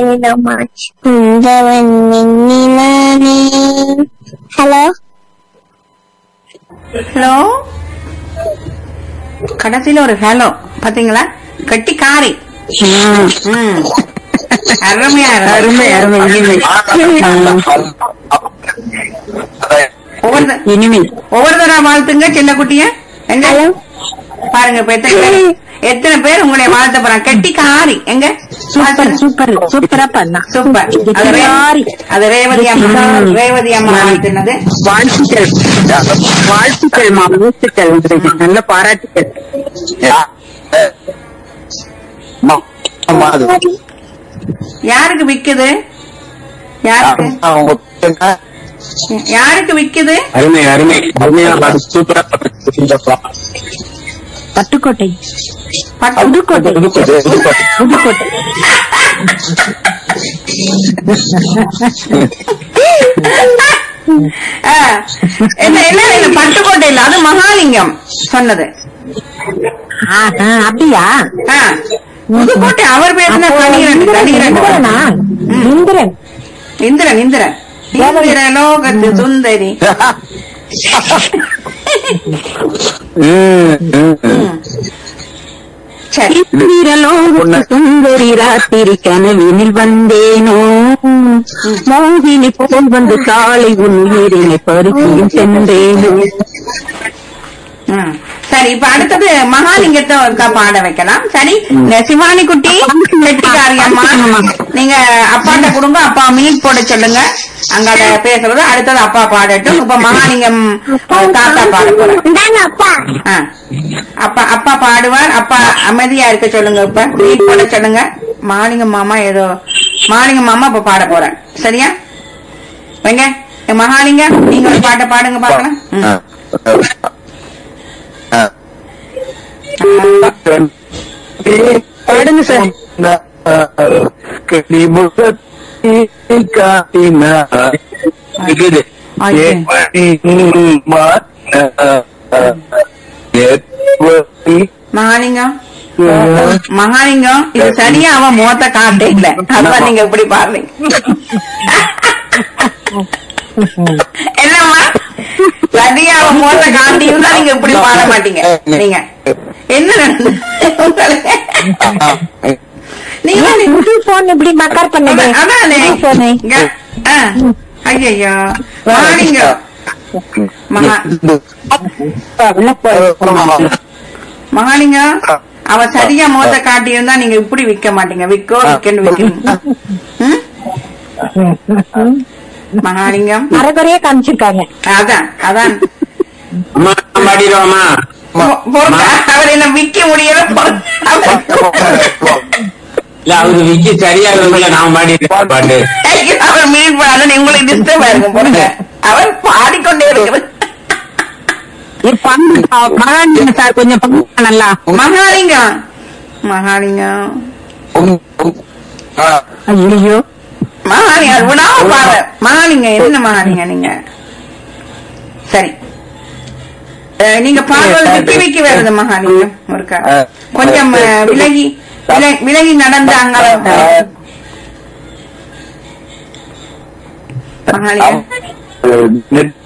நீளமாய் குந்தவன் நிலானே hello hello கடைசியில ஒரு hello பாத்தீங்களா கட்டி காரி ம். அருமையா இருக்கு. அருமை அருமை இனிமை ஒவ்வொரு இனிமை ஒவ்வொரு தடவை வாழ்த்துங்க சின்ன குட்டிய எங்க ஹலோ பாருங்க இப்ப எத்தனை பேர் எத்தனை பேர் உங்களுடைய வாழ்த்த போறாங்க கட்டி காரி எங்க சூப்பர் சூப்பர் சூப்பரா பண்ணா சூப்பர் அது ரே- காரி. அது ரேவதி அம்மா ம். ரேவதி அம்மா வாழ்த்துனது வாழ்த்துக்கள் வாழ்த்துக்கள் மா வாழ்த்துக்கள் உங்களுக்கு நல்ல பாராட்டுக்கள் யாருக்கு விக்குது யாருக்கு யாருக்கு விக்குது அருமை அருமை அருமையா சூப்பரா பட்டுக்கோட்டை பட்டு புதுக்கோட்டை புதுக்கோட்டை ஆ. என்ன என்ன இல்ல பட்டுக்கோட்டை இல்ல அது மகாலிங்கம் சொன்னது ஆ, ஆ, அப்படியா ஆ. புதுக்கோட்டை அவர் பேசின அப்போ கணிகரன் இந்திரன், இந்திரனா? கணிகரன் இந்திரன் இந்திரன் இந்திரன் இந்திர லோகத்து சுந்தரி சரி இந்திரலோக சுந்தரி ராத்திரி கனவினில் வந்தேனோ மோகினி போல் வந்து காலை உன் உயிரினை பருத்தியும் சென்றேனோ ம். சரி இப்ப அடுத்தது மகாலிங்கத்தை ஒருக்கா பாட வைக்கலாம் சரி இந்த சிவானி குட்டி வெட்டிக்காரி அம்மா நீங்க அப்பாட்ட கொடுங்க அப்பா மீட் போட சொல்லுங்க அங்க பேசுறது அடுத்தது அப்பா பாடட்டும் இப்ப மகாலிங்கம் தாத்தா பாட போறேன் இந்தாங்க அப்பா ஆ. அப்பா அப்பா பாடுவார் அப்பா அமைதியா இருக்க சொல்லுங்க இப்ப மீட் போட சொல்லுங்க மகாலிங்கம் மாமா ஏதோ மகாலிங்கம் மாமா இப்ப பாட போறேன் சரியா வெங்க ஏ, மகாலிங்கம் நீங்க ஒரு பாட்டை பாடுங்க பாக்கலாம் ம். பாடுங்க சார் மகாலிங்கம் மகாலிங்கம் இது சரியா அவன் முகத்தை காட்டே இல்ல அதான் நீங்க இப்படி பாருங்க என்னம்மா சரியா அவன் முகத்தை காட்டியும் தான் நீங்க இப்படி பாட மாட்டீங்க நீங்க என்ன நடந்தது உங்களுக்கு? நீங்க புது போன் இப்படி மக்கார் பண்ணது அதானே புது போனு இங்க, ஆ. ஐயையோ மகாலிங்கம் மகா மகாலிங்கம் அவ சரியா முகத்தை காட்டியிருந்தா நீங்க இப்படி விக்க மாட்டீங்க விக்கோ விக்கன்னு விக்கணும் ம்? மகாலிங்கம் அரைக்குறையே காமிச்சிருக்காங்க அதான் அதான் அம்மா பாடிடுவாமா பொ- பொறுங்க. அவர் என்ன விக்க முடியல பொறு- அவர் இல்ல அவரு விக்கி சரியா இருக்குல்ல நான் பாடிடுறேன் பாட்டு அவர் மீட் பண்ணாலும் உங்களுக்கு டிஸ்டர்ப் ஆயிருக்கும் பொறுங்க அவர் பாடிக்கொண்டே இருக்கிறது இது பண்ணு மகான் சார் கொஞ்சம் பண்ணுங்க நல்லா மகாலிங்கம் மகாலிங்கம் ஐயோ மகாலிங்கம் விடாம பாரு மகாலிங்கம் என்ன மகாலிங்க நீங்க சரி அஹ், நீங்க பாடுவது விக்கி விக்கி வருது மகாலிங்கம் ஒருக்கா கொஞ்சம் அஹ், விலகி வில- விலகி நடந்தாங்க மகாலிங்கம்